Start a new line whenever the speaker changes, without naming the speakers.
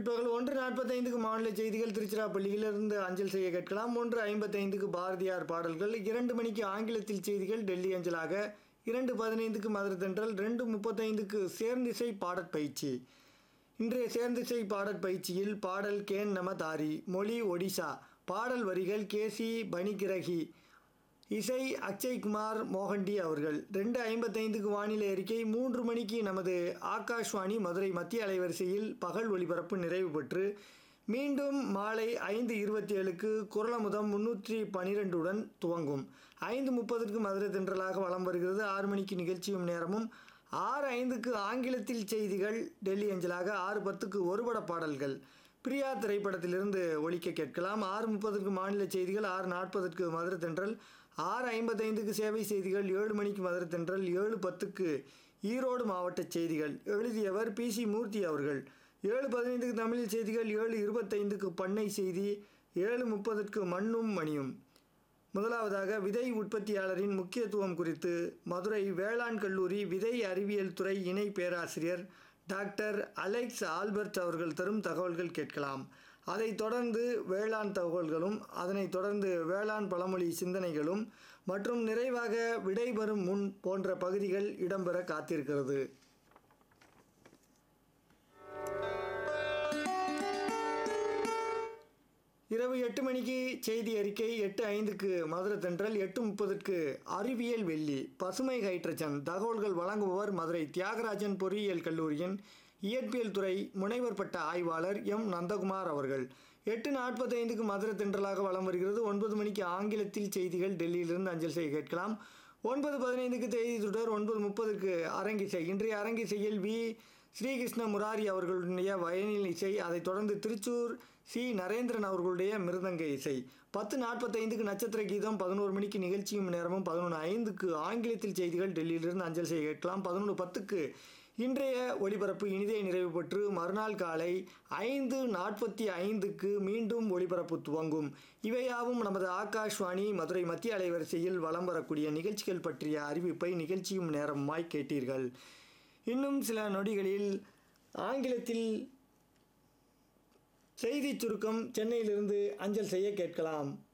பிற்பகல் ஒன்று நாற்பத்தைந்துக்கு மாநில செய்திகள் திருச்சிராப்பள்ளியிலிருந்து அஞ்சல் செய்ய கேட்கலாம் ஒன்று ஐம்பத்தைந்துக்கு பாரதியார் பாடல்கள் இரண்டு மணிக்கு ஆங்கிலத்தில் செய்திகள் டெல்லி அஞ்சலாக இரண்டு பதினைந்துக்கு மதுரை தென்றல் ரெண்டு முப்பத்தைந்துக்கு சேர்ந்திசை பாடற்பயிற்சி இன்றைய சேர்ந்திசை பாடற்பயிற்சியில் பாடல் கேன் நம தாரி மொழி ஒடிசா பாடல் வரிகள் கேசி பனிகிரகி இசை அக்ஷய்குமார் மோகண்டி அவர்கள் ரெண்டு ஐம்பத்தைந்துக்கு வானிலை அறிக்கை மூன்று மணிக்கு நமது ஆகாஷ்வாணி மதுரை மத்திய அலைவரிசையில் பகல் ஒளிபரப்பு நிறைவு பெற்று மீண்டும் மாலை ஐந்து இருபத்தி ஏழுக்கு குரலமுதம் முன்னூற்றி பனிரெண்டுடன் துவங்கும் ஐந்து முப்பதுக்கு மதுரை தென்றலாக வலம் வருகிறது ஆறு மணிக்கு நிகழ்ச்சியும் நேரமும் ஆறு ஐந்துக்கு ஆங்கிலத்தில் செய்திகள் டெல்லி அஞ்சலாக ஆறு பத்துக்கு ஒருபட பாடல்கள் பிரியா திரைப்படத்திலிருந்து ஒலிக்க கேட்கலாம் ஆறு முப்பதுக்கு மாநில செய்திகள் ஆறு நாற்பதுக்கு மதுரை தென்றல் ஆறு ஐம்பத்தைந்துக்கு சேவை செய்திகள் ஏழு மணிக்கு மதுரை தென்றல் ஏழு பத்துக்கு ஈரோடு மாவட்ட செய்திகள் எழுதியவர் பி சி மூர்த்தி அவர்கள் ஏழு பதினைந்துக்கு தமிழில் செய்திகள் ஏழு இருபத்தைந்துக்கு பண்ணை செய்தி ஏழு முப்பதுக்கு மண்ணும் மணியும் முதலாவதாக விதை உற்பத்தியாளரின் முக்கியத்துவம் குறித்து மதுரை வேளாண் கல்லூரி விதை அறிவியல் துறை இணை பேராசிரியர் டாக்டர் அலெக்ஸ் ஆல்பர்ட் அவர்கள் தரும் தகவல்கள் கேட்கலாம் அதைத் தொடர்ந்து வேளாண் தகவல்களும் அதனைத் தொடர்ந்து வேளாண் பழமொழி சிந்தனைகளும் மற்றும் நிறைவாக விடைபெறும் முன் போன்ற பகுதிகள் இடம்பெற காத்திருக்கிறது இரவு எட்டு மணிக்கு செய்தி அறிக்கை எட்டு ஐந்துக்கு மதுரை தென்றல் எட்டு முப்பதுக்கு அறிவியல் வெள்ளி பசுமை ஹைட்ரஜன் தகவல்கள் வழங்குபவர் மதுரை தியாகராஜன் பொறியியல் கல்லூரியின் இயற்பியல் துறை முனைவர் பட்ட ஆய்வாளர் எம் நந்தகுமார் அவர்கள் எட்டு நாற்பத்தைந்துக்கு மதுரை தென்றலாக வலம் வருகிறது ஒன்பது மணிக்கு ஆங்கிலத்தில் செய்திகள் டெல்லியிலிருந்து அஞ்சல் செய்ய கேட்கலாம் ஒன்பது பதினைந்துக்கு செய்தி தொடர் ஒன்பது முப்பதுக்கு அரங்கிசை இன்றைய அரங்கிசையில் வி ஸ்ரீகிருஷ்ண முராரி அவர்களுடைய வயலின் இசை அதைத் தொடர்ந்து திருச்சூர் சி நரேந்திரன் அவர்களுடைய மிருதங்க இசை பத்து நாற்பத்தைந்துக்கு நட்சத்திர கீதம் பதினோரு மணிக்கு நிகழ்ச்சியும் நேரமும் பதினொன்று ஐந்துக்கு ஆங்கிலத்தில் செய்திகள் டெல்லியிலிருந்து அஞ்சல் செய்ய கேட்கலாம் பதினொன்று பத்துக்கு இன்றைய ஒளிபரப்பு இனிதே நிறைவு பெற்று மறுநாள் காலை ஐந்து நாற்பத்தி ஐந்துக்கு மீண்டும் ஒளிபரப்பு துவங்கும் இவையாவும் நமது ஆகாஷ்வாணி மதுரை மத்திய அலைவரிசையில் வலம் வரக்கூடிய நிகழ்ச்சிகள் பற்றிய அறிவிப்பை நிகழ்ச்சியும் நேரமாய் கேட்டீர்கள் இன்னும் சில நொடிகளில் ஆங்கிலத்தில் செய்திச் சுருக்கம் சென்னையிலிருந்து அஞ்சல் செய்ய கேட்கலாம்